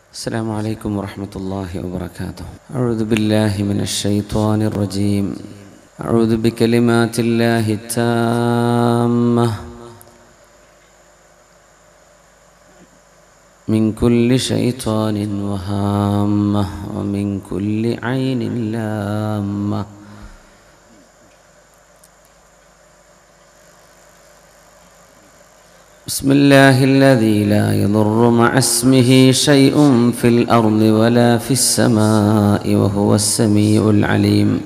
السلام عليكم ورحمة الله وبركاته أعوذ بالله من الشيطان الرجيم أعوذ بكلمات الله التامة من كل شيطان وهامة ومن كل عين لامة بسم الله الذي لا يضر مع اسمه شيء في الأرض ولا في السماء وهو السميع العليم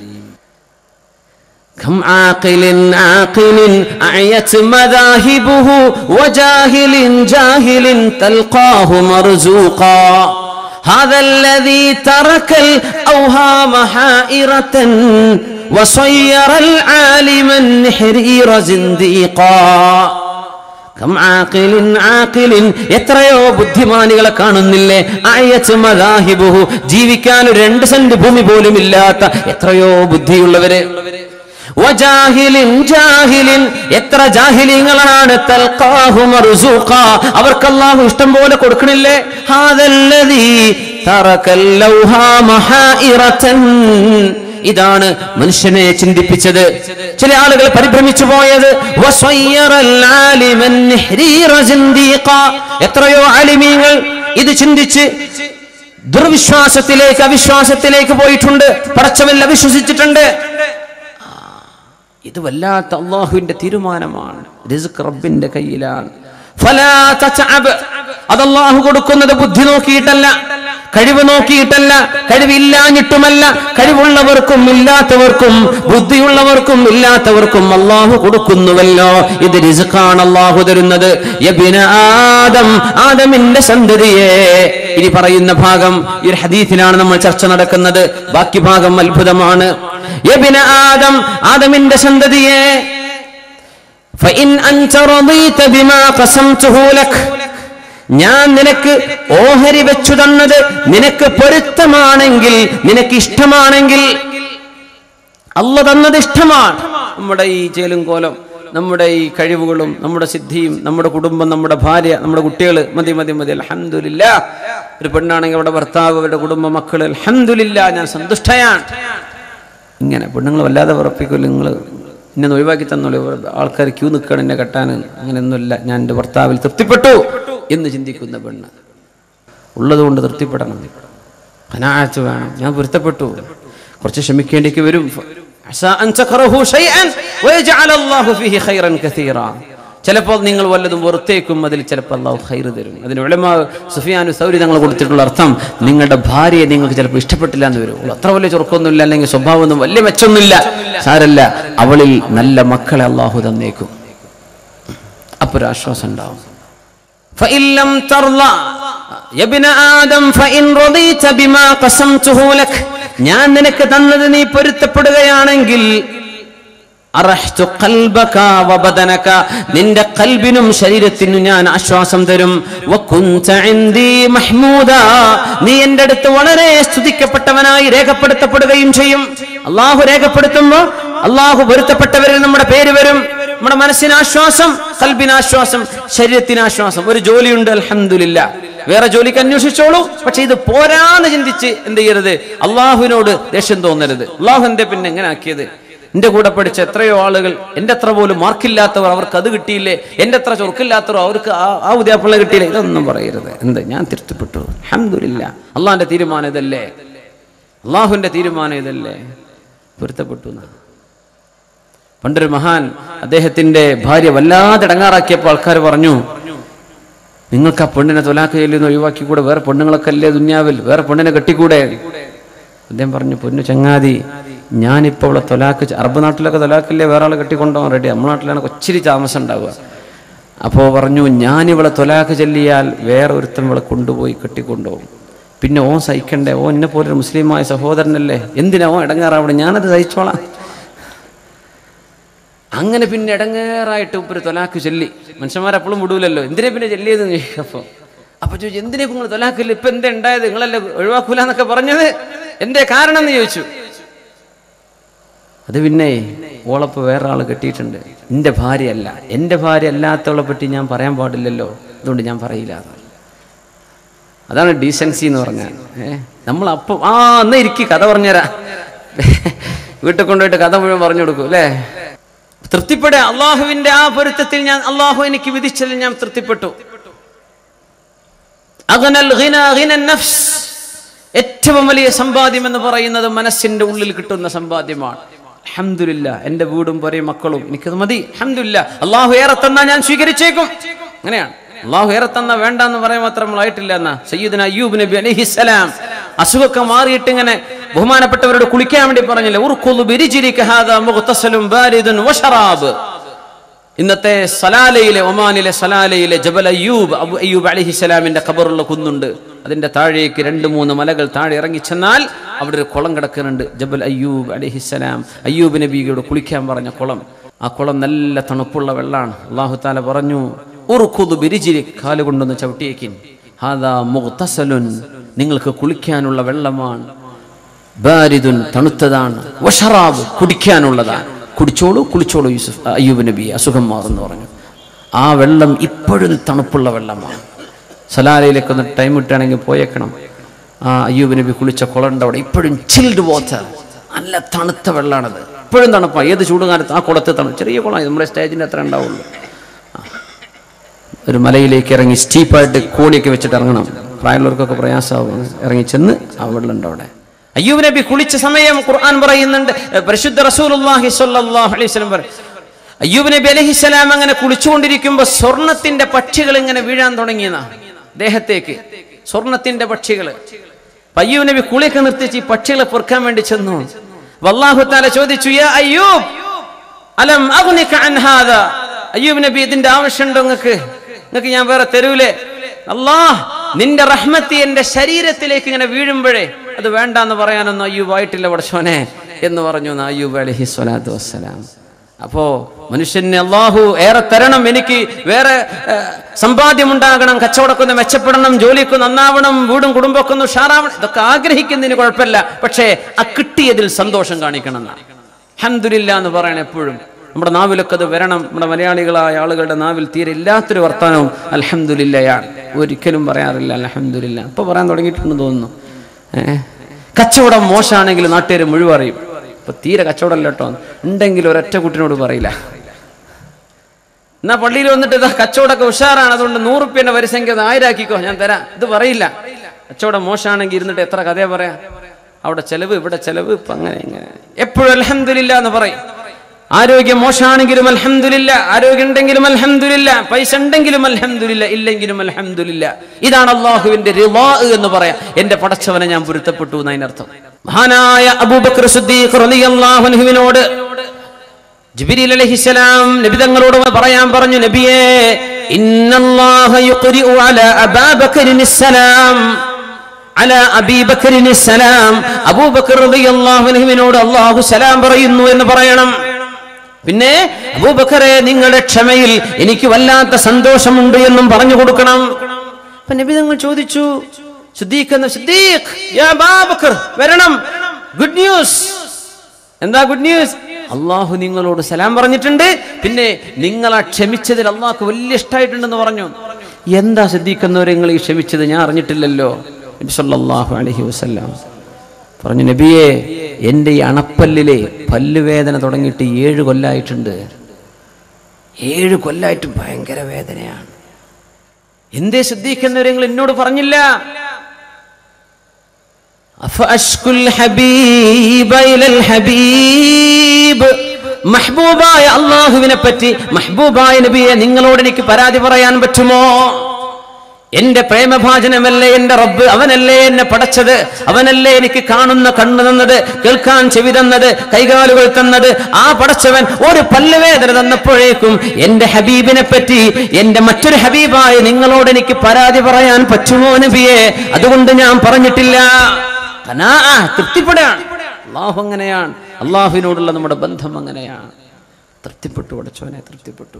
كم عاقل عاقل أعيت مذاهبه وجاهل جاهل تلقاه مرزوقا هذا الذي ترك الأوهام حائرة وصير العالم النحرير زنديقا come ആഖിലിൻ ആഖിലിൻ എത്രയോ ബുദ്ധിമാനികളെ കാണുന്നില്ലേ ആയത്ത് മദാഹിബുഹു ജീവിക്കാൻ ഒരു രണ്ട് സെന്റ് ഭൂമി പോലും ഇല്ലാത്ത എത്രയോ ബുദ്ധിയുള്ളവര് വജാഹിലിൻ ജാഹിലിൻ എത്ര ജാഹിലിങ്ങളാണ് തൽഖാഹു മർസൂഖ അവർക്ക് അല്ലാഹു ഇഷ്ടം പോലെ കൊടുക്കണില്ലേ ഹാദല്ലദീ തറക്കൽ ലൗഹാമ ഹായിറതൻ ഇതാണ് മനുഷ്യനെ ചിന്തിപ്പിച്ചത് ചില ആളുകൾ പരിഭ്രമിച്ചു പോയത് എത്രയോ അലിമീങ്ങൾ ഇത് ചിന്തിച്ച് ദുർവിശ്വാസത്തിലേക്ക് അവിശ്വാസത്തിലേക്ക് പോയിട്ടുണ്ട് പടച്ചവല്ല വിശ്വസിച്ചിട്ടുണ്ട് ഇത് വല്ലാത്ത അള്ളാഹുവിന്റെ തീരുമാനമാണ് റിസ്ക് റബ്ബിന്റെ കയ്യിലാണ് അത് അള്ളാഹു കൊടുക്കുന്നത് ബുദ്ധി നോക്കിയിട്ടല്ല കഴിവ് നോക്കിയിട്ടല്ല കഴിവില്ലാഞ്ഞിട്ടുമല്ല കഴിവുള്ളവർക്കും ഇല്ലാത്തവർക്കും ബുദ്ധിയുള്ളവർക്കും ഇല്ലാത്തവർക്കും അള്ളാഹു കൊടുക്കുന്നുവല്ലോ ഇത് റിസുഖാണ് അള്ളാഹു തരുന്നത് ആദം ആദമിന്റെ സന്തതിയെ ഇനി പറയുന്ന ഭാഗം ഈ ഒരു ഹദീസിലാണ് നമ്മൾ ചർച്ച നടക്കുന്നത് ബാക്കി ഭാഗം അത്ഭുതമാണ് ആദം ആദമിന്റെ സന്തതിയെ فإن أنت رضيت بما قسمته لك ഞാൻ നിനക്ക് ഓഹരി വെച്ചു തന്നത് നിനക്ക് പൊരുത്തമാണെങ്കിൽ നിനക്ക് ഇഷ്ടമാണെങ്കിൽ അല്ല തന്നത് ഇഷ്ടമാണ് നമ്മുടെ ഈ ചേലും കോലം നമ്മുടെ ഈ കഴിവുകളും നമ്മുടെ സിദ്ധിയും നമ്മുടെ കുടുംബം നമ്മുടെ ഭാര്യ നമ്മുടെ കുട്ടികൾ മതി മതി മതി അലഹമില്ല ഒരു പെണ്ണാണെങ്കിൽ അവിടെ ഭർത്താവ് അവരുടെ കുടുംബ മക്കൾ അലഹമില്ല ഞാൻ സന്തുഷ്ടയാണ് ഇങ്ങനെ പെണ്ണുങ്ങൾ വല്ലാതെ ഉറപ്പിക്കില്ല നിങ്ങൾ എന്നെ ഒഴിവാക്കി തന്നോളൂ ആൾക്കാർ ക്യൂ നിൽക്കണം എന്നെ കെട്ടാൻ അങ്ങനെയൊന്നുമില്ല ഞാൻ എൻ്റെ ഭർത്താവിൽ തൃപ്തിപ്പെട്ടു എന്ന് ചിന്തിക്കുന്ന പെണ്ണ് ഉള്ളതുകൊണ്ട് തൃപ്തിപ്പെടണം അനാഴ്ച വേണം ഞാൻ പൊരുത്തപ്പെട്ടു കുറച്ച് ക്ഷമിക്കേണ്ടിക്ക് വരും ചിലപ്പോൾ നിങ്ങൾ വല്ലതും വെറുത്തേക്കും അതിൽ ചിലപ്പോൾ അള്ളാഹു ഹൈർ തരും അതിന് ഉളമ സുഫിയാനു സൗരി തങ്ങൾ കൊടുത്തിട്ടുള്ള അർത്ഥം നിങ്ങളുടെ ഭാര്യയെ നിങ്ങൾക്ക് ചിലപ്പോൾ ഇഷ്ടപ്പെട്ടില്ല എന്ന് വരും അത്ര വലിയ ചുരുക്കമൊന്നുമില്ല അല്ലെങ്കിൽ സ്വഭാവമൊന്നും വലിയ മെച്ചൊന്നുമില്ല സാരല്ല അവളിൽ നല്ല മക്കളെ അള്ളാഹു തന്നേക്കും അപ്പൊ ഒരു ആശ്വാസം ഉണ്ടാവും فإن لم ترضى يا ابن آدم فإن رضيت بما قسمته لك ഞാൻ നിനക്ക് തന്നത് നീ പൊരുത്തപ്പെടുകയാണെങ്കിൽ നിന്റെ കൽബിനും ശരീരത്തിനും ഞാൻ ആശ്വാസം തരും നീ എന്റെ അടുത്ത് വളരെ സ്തുതിക്കപ്പെട്ടവനായി രേഖപ്പെടുത്തപ്പെടുകയും ചെയ്യും അള്ളാഹു രേഖപ്പെടുത്തുമ്പോ അള്ളാഹു പൊരുത്തപ്പെട്ടവരിൽ നമ്മുടെ പേര് വരും നമ്മുടെ മനസ്സിന് ആശ്വാസം കൽബിനാശ്വാസം ശരീരത്തിനാശ്വാസം ഒരു ജോലിയുണ്ട് അലഹമില്ല വേറെ ജോലിക്ക് അന്വേഷിച്ചോളൂ പക്ഷെ ഇത് പോരാന്ന് ചിന്തിച്ച് എന്ത് ചെയ്യരുത് അള്ളാഹുവിനോട് ദേഷ്യം തോന്നരുത് അള്ളാഹു എന്റെ പിന്നെ എങ്ങനെ ആക്കിയത് എന്റെ കൂടെ പഠിച്ച എത്രയോ ആളുകൾ എന്റെ അത്ര പോലും മാർക്കില്ലാത്തവർ അവർക്ക് അത് കിട്ടിയില്ലേ എന്റെ അത്ര ചൊറുക്കില്ലാത്തവർ അവർക്ക് ആ ഉദ്യാപ്പുള്ള കിട്ടിയില്ലേ ഇതൊന്നും പറയരുത് എന്ത് ഞാൻ തിരുത്തപ്പെട്ടു അഹമ്മദില്ല അള്ളാഹിന്റെ തീരുമാനം ഇതല്ലേ അള്ളാഹുവിന്റെ തീരുമാനം ഇതല്ലേ പൊരുത്തപ്പെട്ടു പണ്ടൊരു മഹാൻ അദ്ദേഹത്തിന്റെ ഭാര്യ വല്ലാതെ ഇടങ്ങാറാക്കിയപ്പോൾ ആൾക്കാർ പറഞ്ഞു നിങ്ങൾക്ക് ആ പെണ്ണിനെ തൊലാക്ക് ചെല്ലുന്ന ഒഴിവാക്കി കൂടെ വേറെ പെണ്ണുങ്ങളൊക്കെ അല്ലേ ദുന്യാവിൽ വേറെ പെണ്ണിനെ കെട്ടിക്കൂടെ അദ്ദേഹം പറഞ്ഞു പൊന്നു ചങ്ങാതി ഞാനിപ്പോൾ ഇവിടെ തൊലാക്ക് അറബ് നാട്ടിലൊക്കെ തൊലാക്കില്ലേ വേറെ ആളെ കെട്ടിക്കൊണ്ടുപോകാൻ റെഡി നമ്മുടെ നാട്ടിലാണ് ഒച്ചിരി താമസം ഉണ്ടാവുക അപ്പോൾ പറഞ്ഞു ഞാനിവളെ തൊലാക്ക് ചെല്ലിയാൽ വേറെ ഒരുത്തൻ ഇവളെ കൊണ്ടുപോയി കെട്ടിക്കൊണ്ടുപോകും പിന്നെ ഓൻ സഹിക്കണ്ടേ ഓ എന്നെ പോലൊരു മുസ്ലിമായ സഹോദരനല്ലേ എന്തിനാ ഓൻ ഇടങ്ങാറാവണം ഞാനത് സഹിച്ചോളാം അങ്ങനെ പിന്നെ ഇടങ്ങേറായിട്ട് ഒരു തൊലാക്ക് ചൊല്ലി മനുഷ്യന്മാരെപ്പോഴും വിടൂലല്ലോ എന്തിനെ പിന്നെ ചൊല്ലിയതെന്ന് ചോദിച്ചപ്പോൾ അപ്പൊ ചോദിച്ചു എന്തിനെ നിങ്ങൾ തൊലാക്കില്ല ഇപ്പൊ എന്താ ഉണ്ടായത് നിങ്ങളല്ലേ ഒഴിവാക്കൂല എന്നൊക്കെ പറഞ്ഞത് എന്തേ കാരണം എന്ന് ചോദിച്ചു അത് പിന്നെ ഓളപ്പ് വേറെ ആൾ കെട്ടിയിട്ടുണ്ട് എൻ്റെ ഭാര്യയല്ല എൻ്റെ ഭാര്യ അല്ലാത്തവളെ പറ്റി ഞാൻ പറയാൻ പാടില്ലല്ലോ അതുകൊണ്ട് ഞാൻ പറയില്ല അതാണ് ഡീസൻസി എന്ന് പറഞ്ഞാൽ ഏ നമ്മൾ അപ്പം ആ എന്നാ ഇരിക്കി കഥ പറഞ്ഞുതരാം വീട്ടിൽ കൊണ്ടുപോയിട്ട് കഥ മുഴുവൻ പറഞ്ഞു കൊടുക്കും അല്ലേ തൃപ്തിപ്പെടുക അള്ളാഹുവിന്റെ ആ പൊരുത്തത്തിൽ ഞാൻ അള്ളാഹു എനിക്ക് വിധിച്ചതിൽ ഞാൻ തൃപ്തിപ്പെട്ടു അഗനൽ ഗിന ഗിന നഫ്സ് ഏറ്റവും വലിയ സമ്പാദ്യം എന്ന് പറയുന്നത് മനസ്സിന്റെ ഉള്ളിൽ കിട്ടുന്ന സമ്പാദ്യമാണ് അഹമ്മദില്ല എന്റെ വീടും പൊരേ മക്കളും എനിക്കത് മതി അഹമ്മദില്ല അള്ളാഹു ഏറെ തന്നാ ഞാൻ സ്വീകരിച്ചേക്കും അങ്ങനെയാണ് അള്ളാഹു ഏറെ തന്ന വേണ്ട എന്ന് പറയാൻ മാത്രം നമ്മളായിട്ടില്ല എന്നാ സയ്യിദിന അയ്യൂബ് നബി അലഹിസലാം അസുഖമൊക്കെ മാറിയിട്ട് ഇങ്ങനെ ബഹുമാനപ്പെട്ടവരോട് കുളിക്കാൻ വേണ്ടി പറഞ്ഞില്ല ഉർഖുദു ബിരിജിരിക ഹാദാ മുഗ്തസലും ബാരിദുൻ വശറാബ് ഇന്നത്തെ സലാലയിലെ ഒമാനിലെ സലാലയിലെ ജബൽ അയ്യൂബ് അബു അയ്യൂബ് അലിഹിസലാമിന്റെ ഖബറുള്ള കുന്നുണ്ട് അതിന്റെ താഴേക്ക് രണ്ട് മൂന്ന് മലകൾ താഴെ ഇറങ്ങി ചെന്നാൽ അവിടെ ഒരു കുളം കിടക്കുന്നുണ്ട് ജബൽ അയ്യൂബ് അലിഹിസലാം അയ്യൂബ് നബിയോട് കുളിക്കാൻ പറഞ്ഞ കുളം ആ കുളം നല്ല തണുപ്പുള്ള വെള്ളമാണ് അള്ളാഹു താല പറഞ്ഞു ഉറുഖുദു ബിരിജിരി കാല് കൊണ്ടൊന്ന് ചവിട്ടിയേക്കിൻ ഹാദാ മുഗ്തസലുൻ നിങ്ങൾക്ക് കുളിക്കാനുള്ള വെള്ളമാണ് ബാരിദുൻ തണുത്തതാണ് വഷറാബ് കുടിക്കാനുള്ളതാണ് കുടിച്ചോളൂ കുളിച്ചോളൂ യൂസുഫ് അയ്യൂബ് നബി അസുഖം മാറുന്നു പറഞ്ഞു ആ വെള്ളം ഇപ്പോഴും തണുപ്പുള്ള വെള്ളമാണ് സലാലയിലേക്ക് ഒന്ന് ടൈം കിട്ടുകയാണെങ്കിൽ പോയേക്കണം ആ അയ്യൂബ് നബി കുളിച്ച കുളമുണ്ട് അവിടെ ഇപ്പോഴും ചിൽഡ് വാട്ടർ നല്ല തണുത്ത വെള്ളമാണത് ഇപ്പോഴും തണുപ്പാണ് ഏത് ചൂടുകാലത്ത് ആ കുളത്ത് തണുപ്പ് ചെറിയ കുളം നമ്മുടെ സ്റ്റേജിൻ്റെ അത്ര ഉണ്ടാവുള്ളൂ ഒരു മലയിലേക്ക് ഇറങ്ങി സ്റ്റീപ്പായിട്ട് കോണിയൊക്കെ വെച്ചിട്ട് ഇറങ്ങണം പ്രായമുള്ളവർക്കൊക്കെ പ്രയാസമാവും ഇറങ്ങി ചെന്ന് ആ വെള്ളമുണ്ട് അവിടെ അയ്യൂബ് നബി കുളിച്ച സമയം ഖുർആൻ പറയുന്നുണ്ട് പരിശുദ്ധ റസൂലുള്ളാഹി സ്വല്ലല്ലാഹു അലൈഹി വസല്ലം പറയും അയ്യൂബ് നബി അലൈഹിസ്സലാം അങ്ങനെ കുളിച്ചുകൊണ്ടിരിക്കുമ്പോൾ സ്വർണത്തിന്റെ പക്ഷികൾ ഇങ്ങനെ വീഴാൻ തുടങ്ങിയതാ ദേഹത്തേക്ക് സ്വർണത്തിന്റെ പക്ഷികൾ അയ്യൂബ് നബി കുളിയൊക്കെ നിർത്തിച്ച് ഈ പക്ഷികളെ പൊറുക്കാൻ വേണ്ടി ചെന്നു വല്ലാഹു താല ചോദിച്ചു യാ അയ്യൂബ് അലം അഗ്നിക അൻ ഹാദാ അയ്യൂബ് നബി ഇതിന്റെ ആവശ്യമുണ്ടോ നിങ്ങൾക്ക് നിങ്ങൾക്ക് ഞാൻ വേറെ തരൂലേ അല്ലാഹ് നിന്റെ റഹ്മത്തി എന്റെ ശരീരത്തിലേക്ക് ഇങ്ങനെ വീഴുമ്പോഴേ അത് വേണ്ട എന്ന് പറയാനൊന്നും അയ്യൂബ് ആയിട്ടില്ല പടച്ചോനെ എന്ന് പറഞ്ഞു എന്ന് അയ്യൂബ് അലഹി സ്വലാത്തു വസ്സലാം അപ്പോ മനുഷ്യന് അള്ളാഹു ഏറെ തരണം എനിക്ക് വേറെ ഏഹ്, സമ്പാദ്യം ഉണ്ടാകണം കച്ചവടമൊക്കെ ഒന്ന് മെച്ചപ്പെടണം ജോലിക്ക് നന്നാവണം വീടും കുടുംബമൊക്കെ ഒന്ന് ഉഷാറാവണം ഇതൊക്കെ ആഗ്രഹിക്കുന്നതിന് കുഴപ്പമില്ല പക്ഷേ ആ കിട്ടിയതിൽ സന്തോഷം കാണിക്കണം എന്നാണ് ഹംദുലില്ല എന്ന് പറയണം എപ്പോഴും നമ്മുടെ നാവിലൊക്കെ അത് വരണം നമ്മുടെ മലയാളികളായ ആളുകളുടെ നാവിൽ തീരെ ഇല്ലാത്തൊരു വർത്തമാനവും അൽഹംദുലില്ലയാണ് ഒരിക്കലും പറയാറില്ല അൽഹംദുലില്ല ഇപ്പൊ പറയാൻ തുടങ്ങിയിട്ടുണ്ടെന്ന് തോന്നുന്നു ഏഹ് കച്ചവടം മോശമാണെങ്കിൽ നാട്ടുകാർ മുഴുവൻ അറിയും ഇപ്പൊ തീരെ കച്ചവടമല്ല കേട്ടോ ഉണ്ടെങ്കിൽ ഒരൊറ്റ കുട്ടിനോട് പറയില്ല എന്നാ പള്ളിയിൽ വന്നിട്ട് ഇതാ കച്ചവടമൊക്കെ ഉഷാറാണ് അതുകൊണ്ട് നൂറുപ്യന്റെ വരിസംഖ്യ അത് ആയിരാക്കിക്കോ ഞാൻ തരാം ഇത് പറയില്ല കച്ചവടം മോശമാണെങ്കിൽ ഇരുന്നിട്ട് എത്ര കഥയാ പറയാ അവിടെ ചെലവ് ഇവിടെ ചെലവ് ഇപ്പൊ അങ്ങനെ ഇങ്ങനെ എപ്പോഴും അൽഹംദുലില്ല എന്ന് പറയും ആരോഗ്യം മോശമാണെങ്കിലും അൽഹംദുലില്ല ആരോഗ്യം ഉണ്ടെങ്കിലും അൽഹംദുലില്ല പൈസ ഉണ്ടെങ്കിലും അൽഹംദുലില്ല ഇല്ലെങ്കിലും അൽഹംദുലില്ല ഇതാണ് അള്ളാഹുവിന്റെ റിവാ എന്ന് പറയാം എന്റെ പടച്ചവനെ ഞാൻ പൊരുത്തപ്പെട്ടു എന്നതിനർത്ഥം മഹാനായ അബൂബക്കർ സിദ്ദീഖ് റളിയല്ലാഹു അൻഹുവിനോട് ജിബ്രീൽ അലൈഹിസ്സലാം നബി തങ്ങളോട് പറയാൻ പറഞ്ഞു നബിയേ ഇന്നല്ലാഹ യുഖ്രിഉ അലാ അബാബക്രിനിസ്സലാം അലാ അബീ ബക്രിനിസ്സലാം അബൂബക്കർ റളിയല്ലാഹു അൻഹുവിനോട് അല്ലാഹു സലാം പറയുന്നു എന്ന് പറയണം പിന്നെ അബൂബക്കറെ നിങ്ങളുടെ ക്ഷമയിൽ എനിക്ക് വല്ലാത്ത സന്തോഷമുണ്ട് എന്നും പറഞ്ഞു കൊടുക്കണം അപ്പൊ നബി തങ്ങൾ ചോദിച്ചു സിദ്ദീഖ് എന്ന സിദ്ദീഖ് യാ അബൂബക്കർ വരണം ഗുഡ് ന്യൂസ് എന്താ ഗുഡ് ന്യൂസ് അള്ളാഹു നിങ്ങളോട് സലാം പറഞ്ഞിട്ടുണ്ട് പിന്നെ നിങ്ങളെ ക്ഷമിച്ചതിൽ അള്ളാഹ്ക്ക് വലിയ ഇഷ്ടമായിട്ടുണ്ടെന്ന് പറഞ്ഞു എന്താ ശ്രദ്ധിക്കുന്നവരെ നിങ്ങൾ ഈ ക്ഷമിച്ചത് ഞാൻ അറിഞ്ഞിട്ടില്ലല്ലോ നബി സല്ലല്ലാഹു അലൈഹി വസല്ലം പറഞ്ഞു നബിയെ എൻ്റെ ഈ അണപ്പല്ലിലെ പല്ലുവേദന തുടങ്ങിയിട്ട് ഏഴ് കൊല്ലായിട്ടുണ്ട് ഏഴ് കൊല്ലായിട്ട് ഭയങ്കര വേദനയാണ് എന്തേ ശ്രദ്ധിക്കുന്നവരെ നിങ്ങൾ എന്നോട് പറഞ്ഞില്ല أفأشكو الحبيب إلى الحبيب മഹ്ബൂബായ അള്ളാഹുവിനെ പറ്റി മഹ്ബൂബായ നബിയെ നിങ്ങളോട് എനിക്ക് പരാതി പറയാൻ പറ്റുമോ എന്റെ പ്രേമഭാജനമല്ലേ എന്റെ റബ്ബ് അവനല്ലേ എന്നെ പടച്ചത് അവനല്ലേ എനിക്ക് കാണുന്ന കണ്ണു തന്നത് കേൾക്കാൻ ചെവി തന്നത് കൈകാലുകൾ തന്നത് ആ പടച്ചവൻ ഒരു പല്ലുവേദന തന്നപ്പോഴേക്കും എന്റെ ഹബീബിനെ പറ്റി എന്റെ മറ്റൊരു ഹബീബായ നിങ്ങളോട് എനിക്ക് പരാതി പറയാൻ പറ്റുമോ നബിയെ അതുകൊണ്ട് ഞാൻ പറഞ്ഞിട്ടില്ല ഖനാഅ, തൃപ്തിപ്പെടുകയാണ് അള്ളാഹു അങ്ങനെയാണ് അള്ളാഹുവിനോടുള്ള നമ്മുടെ ബന്ധം അങ്ങനെയാണ് തൃപ്തിപ്പെട്ടു പടച്ചവനെ തൃപ്തിപ്പെട്ടു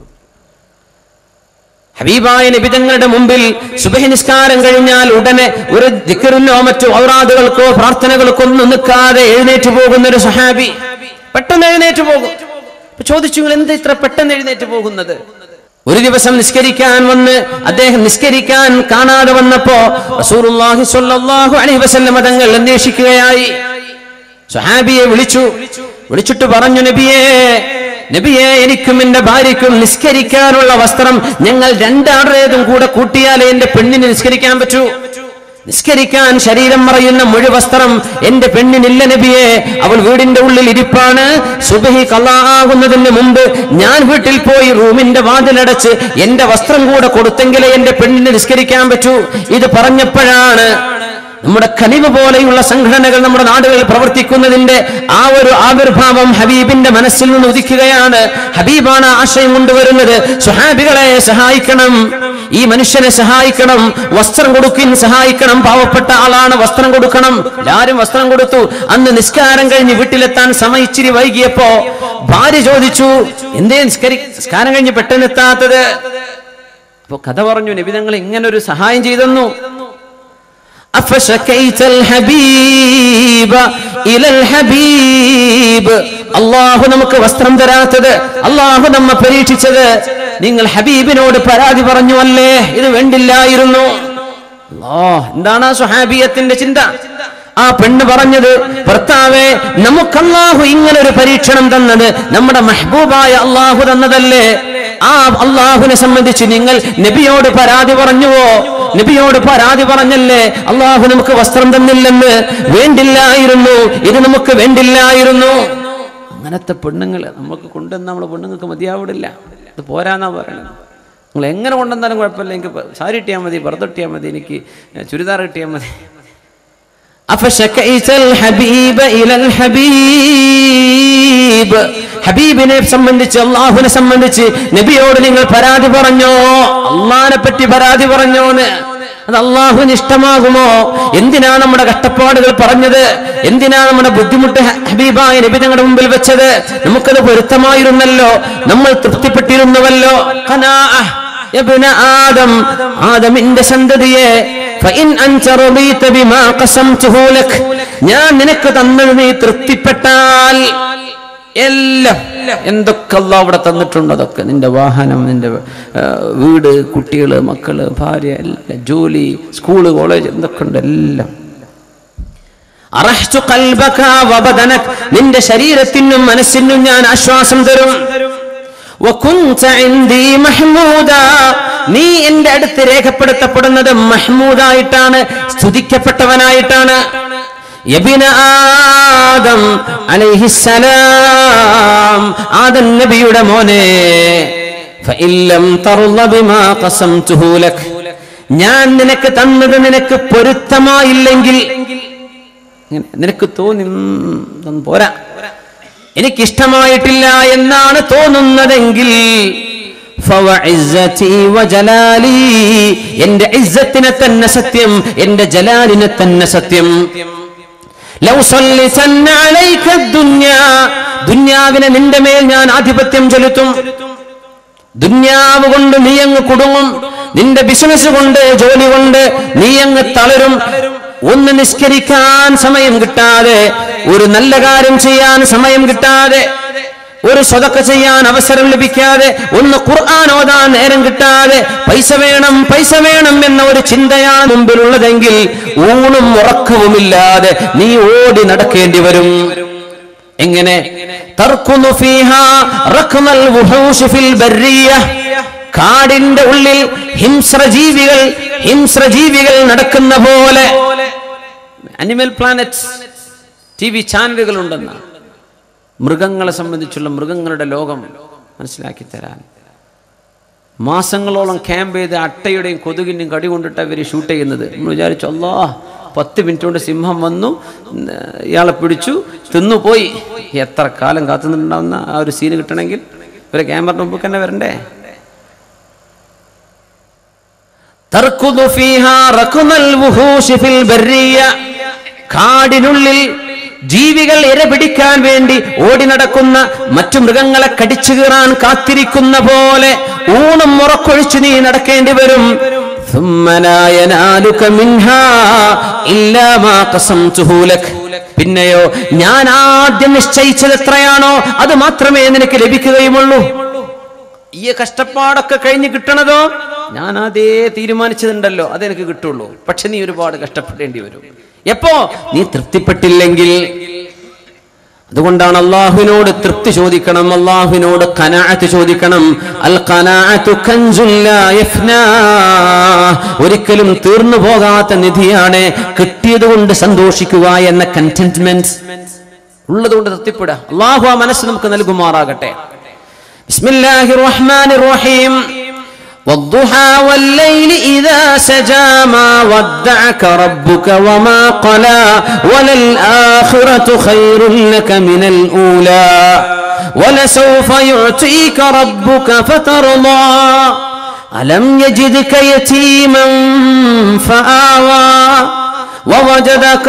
ഹബീബായ നിബിതങ്ങളുടെ മുമ്പിൽ സുബഹി നിസ്കാരം കഴിഞ്ഞാൽ ഉടനെ ഒരു ദിക്കറിലോ മറ്റോ ഔറാദുകൾക്കോ പ്രാർത്ഥനകൾക്കോ ഒന്നും നിൽക്കാതെ എഴുന്നേറ്റ് പോകുന്ന ഒരു സഹാബി പെട്ടെന്ന് എഴുന്നേറ്റ് പോകും അപ്പൊ ചോദിച്ചു "നിങ്ങൾ എന്താ ഇത്ര പെട്ടെന്ന് എഴുന്നേറ്റ് പോകുന്നത് ഒരു ദിവസം നിസ്കരിക്കാൻ വന്ന് അദ്ദേഹം നിസ്കരിക്കാൻ കാണാതെ വന്നപ്പോ റസൂലുള്ളാഹി സ്വല്ലല്ലാഹു അലൈഹി വസല്ലം തങ്ങൾ അന്വേഷിക്കുകയായി സുഹാബിയെ വിളിച്ചു വിളിച്ചിട്ട് പറഞ്ഞു നബിയേ നബിയെ എനിക്കും എന്റെ ഭാര്യയ്ക്കും നിസ്കരിക്കാനുള്ള വസ്ത്രം ഞങ്ങൾ രണ്ടാളുടേതും കൂടെ കൂട്ടിയാലേ എന്റെ പെണ്ണിന് നിസ്കരിക്കാൻ പറ്റൂ നിസ്കരിക്കാൻ ശരീരം മറയുന്ന മുഴു വസ്ത്രം എന്റെ പെണ്ണിനില്ല നബിയെ അവൾ വീടിന്റെ ഉള്ളിൽ ഇരിപ്പാണ് സുബഹി കലാകുന്നതിന് മുമ്പ് ഞാൻ വീട്ടിൽ പോയി റൂമിന്റെ വാതിലടച്ച് എന്റെ വസ്ത്രം കൂടെ കൊടുത്തെങ്കിലേ എന്റെ പെണ്ണിന് നിസ്കരിക്കാൻ പറ്റൂ ഇത് പറഞ്ഞപ്പോഴാണ് നമ്മുടെ കനിവ് പോലെയുള്ള സംഘടനകൾ നമ്മുടെ നാടുകളിൽ പ്രവർത്തിക്കുന്നതിന്റെ ആ ഒരു ആവിർഭാവം ഹബീബിന്റെ മനസ്സിൽ നിന്ന് ഉദിക്കുകയാണ് ഹബീബാണ് ആശയം കൊണ്ടുവരുന്നത് സുഹാബികളെ സഹായിക്കണം ഈ മനുഷ്യനെ സഹായിക്കണം വസ്ത്രം കൊടുക്കിൻ സഹായിക്കണം പാവപ്പെട്ട ആളാണ് വസ്ത്രം കൊടുക്കണം എല്ലാരും വസ്ത്രം കൊടുത്തു അന്ന് നിസ്കാരം കഴിഞ്ഞ് വീട്ടിലെത്താൻ സമയം ഇച്ചിരി വൈകിയപ്പോ ഭാര്യ ചോദിച്ചു എന്തേ നിസ്കരി നിസ്കാരം കഴിഞ്ഞ് പെട്ടെന്ന് എത്താത്തത് അപ്പൊ കഥ പറഞ്ഞു നബിതങ്ങൾ ഇങ്ങനെ ഒരു സഹായം ചെയ്തെന്നു أفشكيت الحبيب إلى الحبيب അള്ളാഹു നമുക്ക് വസ്ത്രം തരാത്തത് അള്ളാഹു നമ്മ പരീക്ഷിച്ചത് നിങ്ങൾ ഹബീബിനോട് പരാതി പറഞ്ഞു അല്ലേ ഇത് വേണ്ടില്ലായിരുന്നു അല്ലാ, എന്താണ് ആ സുഹാബിയത്തിന്റെ ചിന്ത ആ പെണ്ണ് പറഞ്ഞത് ഭർത്താവെ നമുക്ക് അള്ളാഹു ഇങ്ങനെ ഒരു പരീക്ഷണം തന്നത് നമ്മുടെ മെഹബൂബായ അള്ളാഹു തന്നതല്ലേ ആ അള്ളാഹുവിനെ സംബന്ധിച്ച് നിങ്ങൾ നബിയോട് പരാതി പറഞ്ഞുവോ നബിയോട് പരാതി പറഞ്ഞല്ലേ അള്ളാഹു നമുക്ക് വസ്ത്രം തന്നില്ലെന്ന് വേണ്ടില്ലായിരുന്നു ഇത് നമുക്ക് വേണ്ടില്ലായിരുന്നു അങ്ങനത്തെ പെണ്ണുങ്ങൾ നമുക്ക് കൊണ്ടുവന്ന നമ്മളെ പെണ്ണുങ്ങൾക്ക് മതിയാവിടില്ല ഇത് പോരാന്നാ പറയണത് നിങ്ങൾ എങ്ങനെ കൊണ്ടുവന്നാലും കുഴപ്പമില്ല എനിക്ക് സാരി ഇട്ടിയാൽ മതി ഭർത്ത ഇട്ടിയാൽ മതി എനിക്ക് ചുരിദാർ കിട്ടിയാൽ മതി أفشكيت الحبيب إلى الحبيب ഹബീബിനെ സംബന്ധിച്ച് അള്ളാഹുവിനെ സംബന്ധിച്ച് നബിയോട് നിങ്ങൾ പരാതി പറഞ്ഞോ അള്ളാഹിനെ പറ്റി പരാതി പറഞ്ഞോന്ന് അത് അള്ളാഹുവിന് ഇഷ്ടമാകുമോ എന്തിനാ നമ്മുടെ കഷ്ടപ്പാടുകൾ പറഞ്ഞത് എന്തിനാ നമ്മുടെ ബുദ്ധിമുട്ട് ഹ- ഹബീബായ നബി ഞങ്ങളുടെ മുമ്പിൽ വെച്ചത് നമുക്കത് പൊരുത്തമായിരുന്നല്ലോ നമ്മൾ തൃപ്തിപ്പെട്ടിരുന്നുവല്ലോ ഖനാഅ. യബ്ന ആദം ആദമിന്റെ സന്തതിയെ ഫഇൻ അൻത റളീത ബിമാ ഖസംതുഹു ലക് ഞാൻ നിനക്ക് തന്നത് നീ തൃപ്തിപ്പെട്ടാൽ എല്ലാം എന്തൊക്കെ അള്ളാഹ് അവിടെ തന്നിട്ടുണ്ട് അതൊക്കെ നിന്റെ വാഹനം നിന്റെ ആ, വീട് കുട്ടികള് മക്കള് ഭാര്യ എല്ലാം ജോലി സ്കൂള് കോളേജ് എന്തൊക്കെ ഉണ്ട് എല്ലാം അറഹ്തു ഖൽബക വബദനക് നിന്റെ ശരീരത്തിനും മനസ്സിനും ഞാൻ ആശ്വാസം തരും വകുൻത ഇൻദി മഹ്മൂദാ നീ എന്റെ അടുത്ത് രേഖപ്പെടുത്തപ്പെടുന്നത് മഹ്മൂദായിട്ടാണ് സ്തുതിക്കപ്പെട്ടവനായിട്ടാണ് യബിന ആദം അലൈഹിസ്സലാം ആദം നബിയുടെ മോനെ ഫഇല്ലം തർള ബിമാ ഖസംതുഹു ലക് ഞാൻ നിനക്ക് തന്നത് നിനക്ക് പൊരുത്തമായില്ലെങ്കിൽ ഇങ്ങനെ നിനക്ക് തോന്നി ഉം, ഇതൊന്നും പോരാ എനിക്കിഷ്ടമായിട്ടില്ല എന്നാണ് തോന്നുന്നതെങ്കിൽ ഫവഇസ്സതി വജലാലി എന്റെ ഇസ്സത്തിനെ തന്നെ സത്യം എന്റെ ജലാലിനെ തന്നെ സത്യം ലൗ സല്ലതന്ന അലൈക ദുനിയാ ദുനിയാവിനെ നിന്റെ മേൽ ഞാൻ ആധിപത്യം ചെലുത്തും ദുന്യാവ് കൊണ്ട് നീ അങ്ങ് കുടുങ്ങും നിന്റെ ബിസിനസ് കൊണ്ട് ജോലി കൊണ്ട് നീ അങ്ങ് തളരും ഒന്ന് നിസ്കരിക്കാൻ സമയം കിട്ടാതെ ഒരു നല്ല കാര്യം ചെയ്യാൻ സമയം കിട്ടാതെ ഒരു സ്വതക്ക ചെയ്യാൻ അവസരം ലഭിക്കാതെ ഒന്ന് ഖുർആൻ ഓതാൻ നേരം കിട്ടാതെ പൈസ വേണം പൈസ വേണം എന്ന ഒരു ചിന്തയാണ് മുമ്പിലുള്ളതെങ്കിൽ ഊണും ഉറക്കവുമില്ലാതെ നീ ഓടി നടക്കേണ്ടി വരും എങ്ങനെ തർക്കുന്നു ഫീഹാ റഖ്മൽ വുഹൂശ് ഫിൽ ബർരിയ കാടിന്റെ ഉള്ളിൽ ഹിംസ്രജീവികൾ ഹിംസ്രജീവികൾ നടക്കുന്ന പോലെ അനിമൽ പ്ലാനറ്റ്സ് ടി വി ചാനലുകൾ ഉണ്ടെന്ന് മൃഗങ്ങളെ സംബന്ധിച്ചുള്ള മൃഗങ്ങളുടെ ലോകം മനസ്സിലാക്കി തരാൻ മാസങ്ങളോളം ക്യാമ്പ് ചെയ്ത് അട്ടയുടെയും കൊതുകിൻ്റെയും കടി കൊണ്ടിട്ട് അവർ ഷൂട്ട് ചെയ്യുന്നത് നമ്മൾ വിചാരിച്ചു അല്ലാ പത്ത് മിനിറ്റ് കൊണ്ട് സിംഹം വന്നു ഉം, ഇയാളെ പിടിച്ചു തിന്നു പോയി എത്ര കാലം കാത്തു നിന്നുണ്ടാവുന്ന ആ ഒരു സീന് കിട്ടണമെങ്കിൽ ഒരു ക്യാമറ മുമ്പ് തന്നെ വരണ്ടേ തർക്കുദു ഫീഹാ റഖ്മൽ വുഹൂശി ഫിൽ ബർരിയ കാടിനുള്ളിൽ ജീവികൾ ഇര പിടിക്കാൻ വേണ്ടി ഓടി നടക്കുന്ന മറ്റു മൃഗങ്ങളെ കടിച്ചു കീറാൻ കാത്തിരിക്കുന്ന പോലെ ഊണും മുറക്കൊഴിച്ചു നീ നടക്കേണ്ടി വരും ثم لا ينالك منها إلا ما قسمته لك. പിന്നെയോ ഞാൻ ആദ്യം നിശ്ചയിച്ചത് എത്രയാണോ അത് മാത്രമേ നിനക്ക് ലഭിക്കുകയുമുള്ളൂ ഈ കഷ്ടപ്പാടൊക്കെ കഴിഞ്ഞ് കിട്ടണതോ ഞാൻ അതേ തീരുമാനിച്ചതുണ്ടല്ലോ അതെനിക്ക് കിട്ടുള്ളൂ പക്ഷെ നീ ഒരുപാട് കഷ്ടപ്പെടേണ്ടി വരും എപ്പോ നീ തൃപ്തിപ്പെട്ടില്ലെങ്കിൽ അതുകൊണ്ടാണ് അള്ളാഹുവിനോട് തൃപ്തി ചോദിക്കണം അള്ളാഹുവിനോട് കനാഅത്ത് ചോദിക്കണം അൽ ഖനാഅത്തു കൻസുൻ ലാ യഫ്നാ. ഒരിക്കലും തീർന്നു പോകാത്ത നിധിയാണ് കിട്ടിയത് കൊണ്ട് സന്തോഷിക്കുക എന്ന കണ്ടന്റ്മെന്റ് ഉള്ളത് കൊണ്ട് തൃപ്തിപ്പെടുക അള്ളാഹു ആ മനസ്സ് നമുക്ക് നൽകുമാറാകട്ടെ ബിസ്മില്ലാഹിർ റഹ്മാനിർ റഹീം والضحى والليل إذا سجى ما ودعك ربك وما قلى وللآخرة خير لك من الأولى ولسوف يعطيك ربك فترضى ألم يجدك يتيما فآوى ووجدك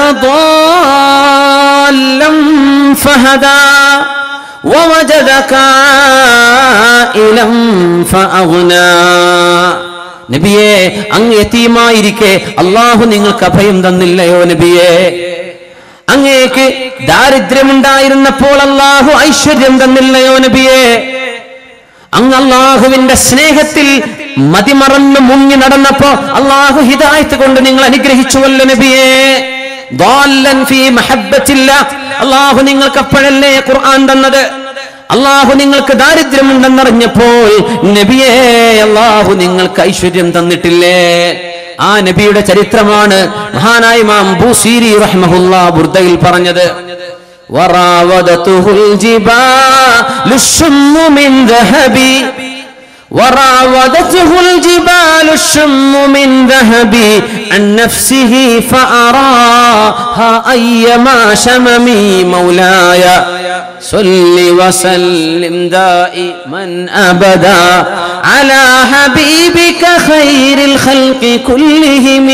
ضالا فهدى ووجدك عائلا فأغنى നബിയെ അങ്ങ് യതീമായിരിക്കെ അള്ളാഹു നിങ്ങൾക്ക് അഭയം തന്നില്ലയോ നബിയെ അങ്ങേക്ക് ദാരിദ്ര്യമുണ്ടായിരുന്നപ്പോൾ അള്ളാഹു ഐശ്വര്യം തന്നില്ലയോ നബിയെ അങ്ങ് അള്ളാഹുവിന്റെ സ്നേഹത്തിൽ മതിമറന്ന് മുങ്ങി നടന്നപ്പോ അള്ളാഹു ഹിദായത്ത് കൊണ്ട് നിങ്ങൾ അനുഗ്രഹിച്ചുവല്ലോ നബിയെ ضالًا في محبة الله. അള്ളാഹു നിങ്ങൾക്ക് അപ്പോഴല്ലേ ഖുർആൻ തന്നത് അള്ളാഹു നിങ്ങൾക്ക് ദാരിദ്ര്യമുണ്ടെന്നറിഞ്ഞപ്പോൾ നബിയെ അള്ളാഹു നിങ്ങൾക്ക് ഐശ്വര്യം തന്നിട്ടില്ലേ ആ നബിയുടെ ചരിത്രമാണ് മഹാനായ ഇമാം ബൂസീരി റഹ്മഹുല്ലാ ബുർദയിൽ പറഞ്ഞത് وراودته الجبال الشم من ذهب وراودته الجبال الشم من ذهب عن نفسه فأراها أيما شممي مولاي صل وسلم دائما أبدا على حبيبك خير الخلق كلهم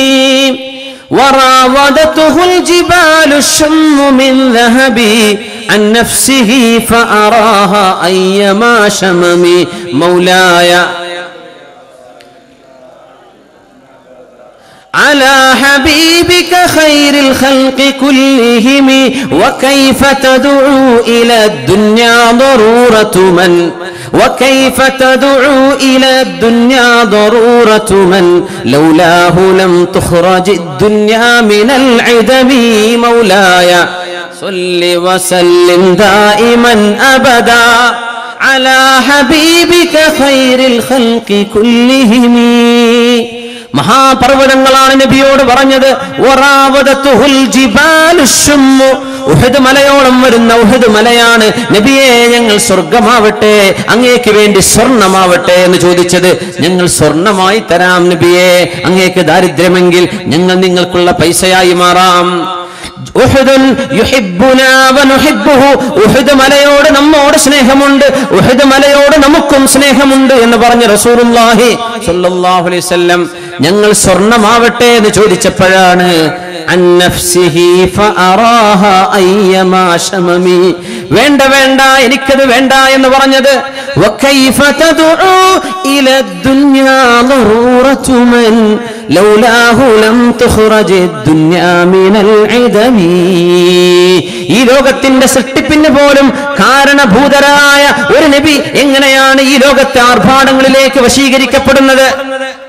وراودته الجبال الشم من ذهب عن نفسه فأراها أيما شمم مولاي على حبيبك خير الخلق كلهم وكيف تدعو إلى الدنيا ضرورة من وكيف تدعو إلى الدنيا ضرورة من لولاه لم تخرج الدنيا من العدم مولاي صل وسلم دائما أبدا على حبيبك خير الخلق كلهم മഹാപർവ്വതങ്ങളാണ് നബിയോട് പറഞ്ഞത് ഒറാവതത്തുഹുൽ ജിബാലു ശുമ്മു. ഉഹദ് മലയോളം വരുന്ന ഉഹദ് മലയാണ് നബിയെ ഞങ്ങൾ സ്വർഗമാവട്ടെ അങ്ങേക്ക് വേണ്ടി സ്വർണമാവട്ടെ എന്ന് ചോദിച്ചത് ഞങ്ങൾ സ്വർണമായി തരാം നബിയെ അങ്ങേക്ക് ദാരിദ്ര്യമെങ്കിൽ ഞങ്ങൾ നിങ്ങൾക്കുള്ള പൈസയായി മാറാം ഉഹുദുൻ യുഹിബ്ബുനാ വനുഹിബ്ബുഹു. ഉഹുദ് മലയോട് നമ്മോട് സ്നേഹമുണ്ട് ഉഹുദ് മലയോട് നമുക്കും സ്നേഹമുണ്ട് എന്ന് പറഞ്ഞ റസൂലുള്ളാഹി സ്വല്ലല്ലാഹു അലൈഹി വസല്ലം ഞങ്ങൾ സ്വർണമാവട്ടെ എന്ന് ചോദിച്ചപ്പോഴാണ് അൻ നഫ്സിഹി ഫഅറാഹ അയ്യമാ ശമമി. വേണ്ട വേണ്ട എനിക്കത് വേണ്ട എന്ന് പറഞ്ഞത് وكيف تدعو إلى الدنيا ضرورة من لولاه لم تخرج الدنيا من العدم ഈ ലോകത്തിന്റെ സൃഷ്ടിപ്പിന് പോലും കാരണഭൂതരായ ഒരു നബി എങ്ങനെയാണ് ഈ ലോകത്തെ ആർഭാടങ്ങളിലേക്ക് വശീകരിക്കപ്പെടുന്നത്